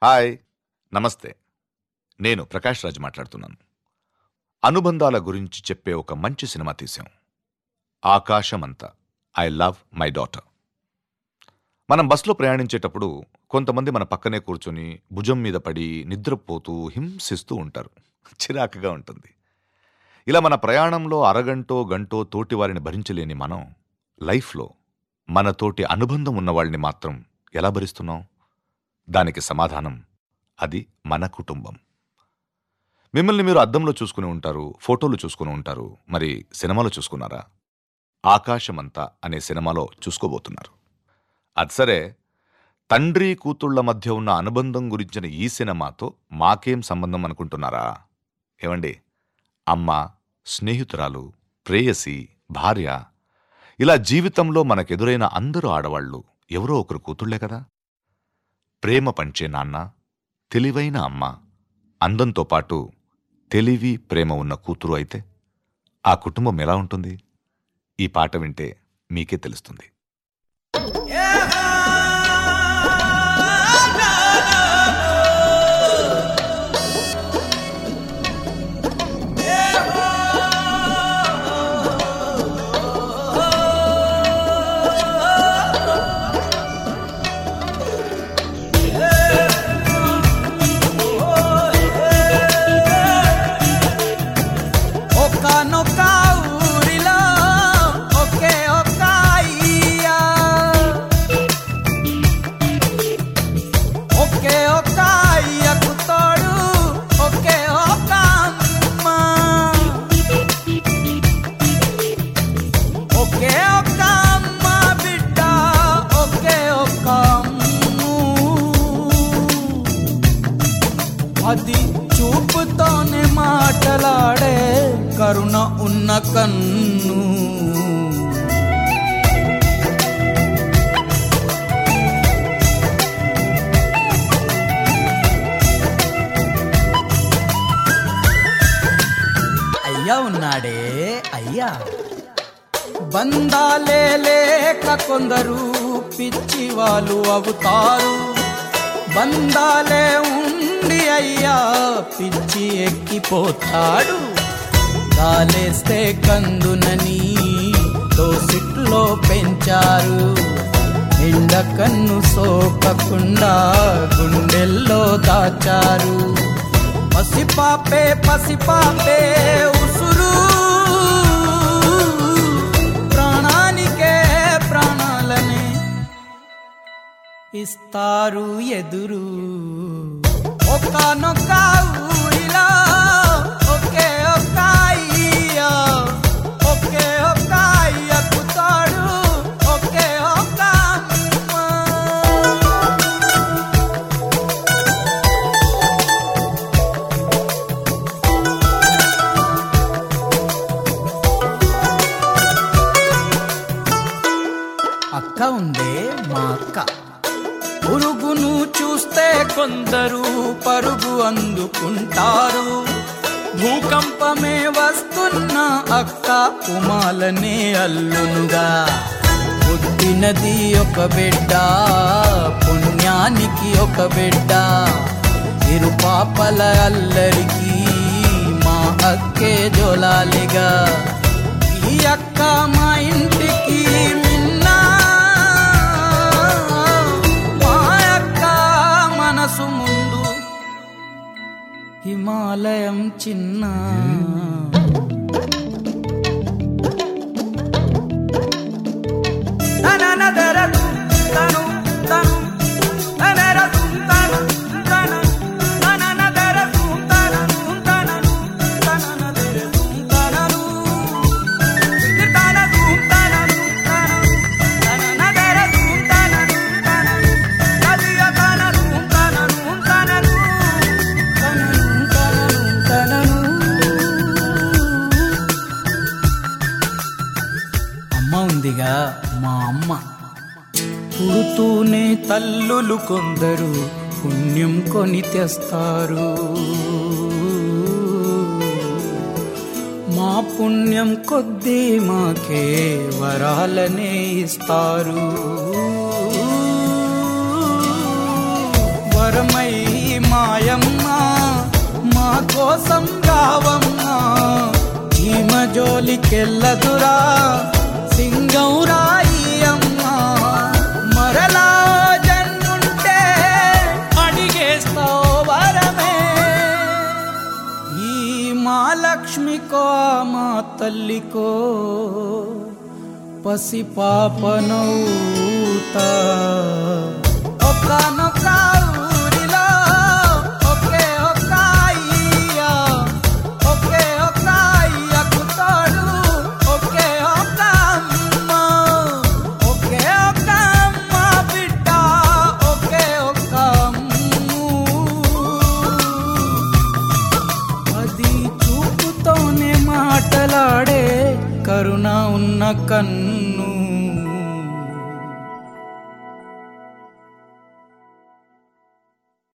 Hi నమస్తే నేను ప్రకాష్ రాజ్ మాట్లాడుతున్నాను అనుబంధాల గురించి చెప్పే ఒక మంచి సినిమా తీశాం ఆకాశమంతా ఐ లవ్ మై డాటర్ మనం బస్సులో ప్రయాణించేటప్పుడు కొంతమంది మన పక్కనే కూర్చొని భుజం మీద పడి నిద్రపోతూ హింసిస్తూ ఉంటారు చిరాకుగా ఉంటుంది ఇలా మన ప్రయాణంలో అరగంటో గంటో తోటి వారిని భరించలేని మనం లైఫ్లో మన తోటి అనుబంధం ఉన్న వాళ్ళని మాత్రం ఎలా భరిస్తున్నాం దానికి సమాధానం అది మన కుటుంబం మిమ్మల్ని మీరు అద్దంలో చూసుకుని ఉంటారు ఫోటోలు చూసుకుని ఉంటారు మరి సినిమాలో చూసుకున్నారా ఆకాశమంతా అనే సినిమాలో చూసుకోబోతున్నారు అది సరే తండ్రి కూతుళ్ల మధ్య ఉన్న అనుబంధం గురించిన ఈ సినిమాతో మాకేం సంబంధం అనుకుంటున్నారా ఏమండి అమ్మ స్నేహితురాలు ప్రేయసి భార్య ఇలా జీవితంలో మనకెదురైన అందరూ ఆడవాళ్ళు ఎవరో ఒకరు కూతుళ్లే కదా ప్రేమ పంచే నాన్న తెలివైన అమ్మ అందంతో పాటు తెలివి ప్రేమ ఉన్న కూతురు అయితే ఆ కుటుంబం ఎలా ఉంటుంది ఈ పాట వింటే మీకే తెలుస్తుంది ఒకానొక ఊరిలో ఒకే ఒక అయ్య ఒకే ఒక అయ్యకు తోడు ఒకే ఒక అమ్మ ఒకే ఒక అమ్మ బిడ్డ ఒకే ఒక అమ్ము అది చూపుతోనే మాటలాడే కరుణ ఉన్న కన్ను అయ్యా ఉన్నాడే అయ్యా బంధాలే లేక కొందరు పిచ్చి వాళ్ళు అవుతారు బంధాలే ఉండి అయ్యా పిచ్చి ఎక్కిపోతాడు కాలేస్తే కందునని దోసిట్లో పెంచారు ఎండ కన్ను సోకకుండా గుండెల్లో దాచారు పసిపాపే పసిపాపే ఉసురు ప్రాణానికే ప్రాణాలనే ఇస్తారు ఎదురు ఒకనొక ఊరిలో ఒకే ఒక అయ్య ఒకే ఒక అయ్యకు తోడు ఒకే ఒక అమ్మ అక్క ఉందే మా అక్క పురుగును చూస్తే కొందరు పరుగు అందుకుంటారు భూకంపమే వస్తున్న అక్క కుమాలనే అల్లునుగా పుట్టినది ఒక బిడ్డ పుణ్యానికి ఒక బిడ్డ ఇరు పాపల అల్లరికి మా అక్కే జోలాలిగా ఈ అక్క మా ఇంటికి మిన్న మా అక్క మనసు ముందు హిమాలయం చిన్న తననదరదు తను తను తనరదు తను తను తననదరదు తనను తనను తననదరదు తనను తనదు తనను తనను తననదరదు తనను తనను తదియ తనను తనను తనను తనను తనను తనను అమ్మ ఉందిగా మా అమ్మ పుడుతూనే తల్లులు కొందరు పుణ్యం కొని తెస్తారు మా పుణ్యం కొద్దీ మాకే వరాలనే ఇస్తారు వరమై కోసం రావమ్మా ఈమ జోలికెళ్ళదురా సింగం రాయి అమ్మా మరలా జన్ముంటే అడిగేస్తావు వరమే ఈ మా లక్ష్మికో మా తల్లికో పసి పాపనవుతా ఒక్కనొక్క ఊరిలో ఒకే ఒక్క అయ్య, ఒకే ఒక్క అయ్యకు తోడు, ఒకే ఒక్క అమ్మ, ఒకే ఒక్క అమ్మ బిడ్డ, ఒకే ఒక్క అమ్ము. అది చూపుతోనే మాటలాడే కరుణ ఉన్న కన్ను